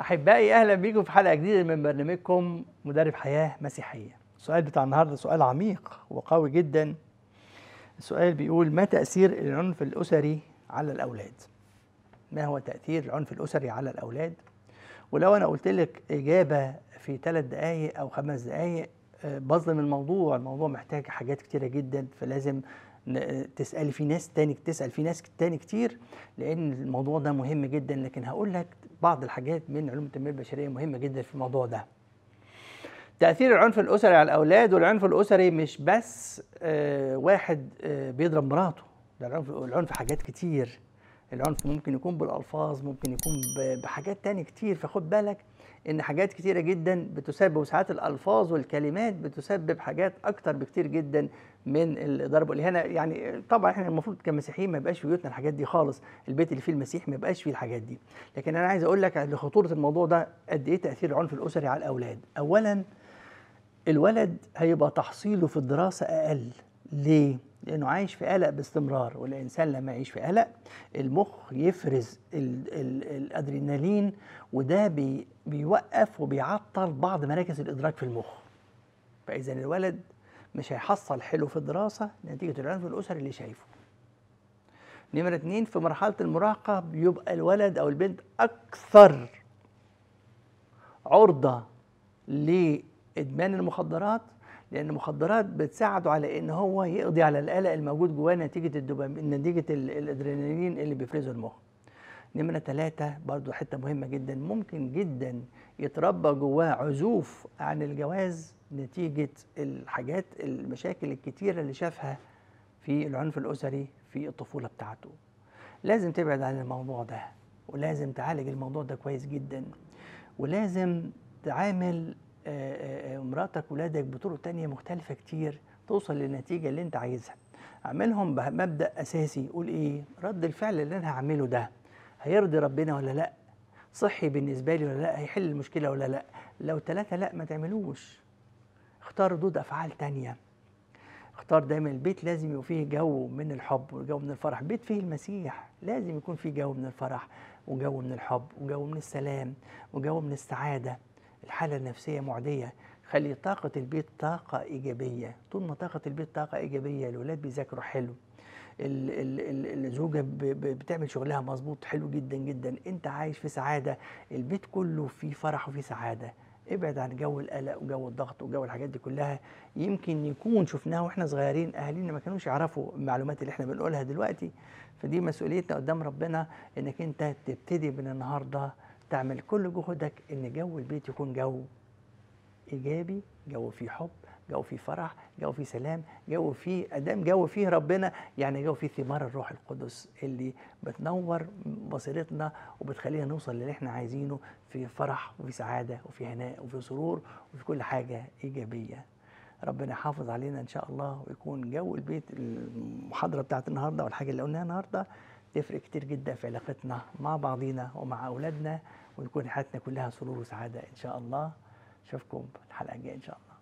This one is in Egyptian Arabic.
احبائي اهلا بيكم في حلقه جديده من برنامجكم مدرب حياه مسيحيه السؤال بتاع النهارده سؤال عميق وقوي جدا السؤال بيقول ما تاثير العنف الاسري على الاولاد ما هو تاثير العنف الاسري على الاولاد ولو انا قلت لك اجابه في ثلاث دقائق او خمس دقائق آه، بظلم الموضوع الموضوع محتاج حاجات كتيره جدا فلازم ن- تسالي في ناس تاني تسال في ناس تاني كتير لان الموضوع ده مهم جدا لكن هقول لك بعض الحاجات من علوم التنميه البشريه مهمه جدا في الموضوع ده تاثير العنف الاسري على الاولاد والعنف الاسري مش بس آه، واحد آه، بيضرب مراته ده العنف العنف حاجات كتير العنف ممكن يكون بالالفاظ ممكن يكون ب- بحاجات تاني كتير فخد بالك ان حاجات كتيره جدا بتسبب وساعات الالفاظ والكلمات بتسبب حاجات اكتر بكتير جدا من الضرب والاهانه يعني طبعا احنا المفروض كمسيحيين ما يبقاش في بيوتنا الحاجات دي خالص البيت اللي فيه المسيح ما يبقاش فيه الحاجات دي لكن انا عايز اقول لك لخطوره الموضوع ده قد ايه تاثير العنف الاسري على الاولاد اولا الولد هيبقى تحصيله في الدراسة أقل ليه؟ لأنه عايش في قلق باستمرار والإنسان لما يعيش في قلق المخ يفرز ال ال الأدرينالين وده بي بيوقف وبيعطل بعض مراكز الإدراك في المخ فإذا الولد مش هيحصل حلو في الدراسة نتيجة العنف الأسري اللي شايفه نمرة اتنين في مرحلة المراهقة بيبقى الولد أو البنت أكثر عرضة لادمان المخدرات لان المخدرات بتساعده على ان هو يقضي على القلق الموجود جواه نتيجه الدوبامين نتيجه ال- الادرينالين اللي بيفرزه المخ نمرة ثلاثة برضو حتة مهمة جدا ممكن جدا يتربى جواه عزوف عن الجواز نتيجة الحاجات المشاكل الكتيرة اللي شافها في العنف الأسري في الطفولة بتاعته لازم تبعد عن الموضوع ده ولازم تعالج الموضوع ده كويس جدا ولازم تعامل آه، آه، مراتك ولادك بطرق تانية مختلفة كتير توصل للنتيجة اللي انت عايزها اعملهم بمبدأ أساسي قول ايه رد الفعل اللي انا هعمله ده هيرضي ربنا ولا لا صحي بالنسبة لي ولا لا هيحل المشكلة ولا لا لو ثلاثة لا ما تعملوش اختار ردود أفعال تانية اختار دايما البيت لازم يبقى فيه جو من الحب وجو من الفرح بيت فيه المسيح لازم يكون فيه جو من الفرح وجو من الحب وجو من السلام وجو من السعادة الحالة النفسية معدية خلي طاقة البيت طاقة إيجابية طول ما طاقة البيت طاقة إيجابية الولاد بيذاكروا حلو ال- ال- ال- الزوجة ب- ب- بتعمل شغلها مظبوط حلو جدا جدا انت عايش في سعادة البيت كله فيه فرح وفيه سعادة ابعد عن جو القلق وجو الضغط وجو الحاجات دي كلها يمكن يكون شفناها واحنا صغيرين اهالينا ما كانوش يعرفوا المعلومات اللي احنا بنقولها دلوقتي فدي مسؤوليتنا قدام ربنا انك انت تبتدي من النهارده تعمل كل جهدك ان جو البيت يكون جو ايجابي جو فيه حب جو فيه فرح جو فيه سلام جو فيه ادام جو فيه ربنا يعني جو فيه ثمار الروح القدس اللي بتنور بصيرتنا وبتخلينا نوصل للي احنا عايزينه في فرح وفي سعاده وفي هناء وفي سرور وفي كل حاجه ايجابيه ربنا يحافظ علينا ان شاء الله ويكون جو البيت المحاضره بتاعت النهارده والحاجه اللي قلناها النهارده تفرق كتير جدا في علاقتنا مع بعضينا ومع اولادنا ويكون حياتنا كلها سرور وسعاده ان شاء الله اشوفكم الحلقه الجايه ان شاء الله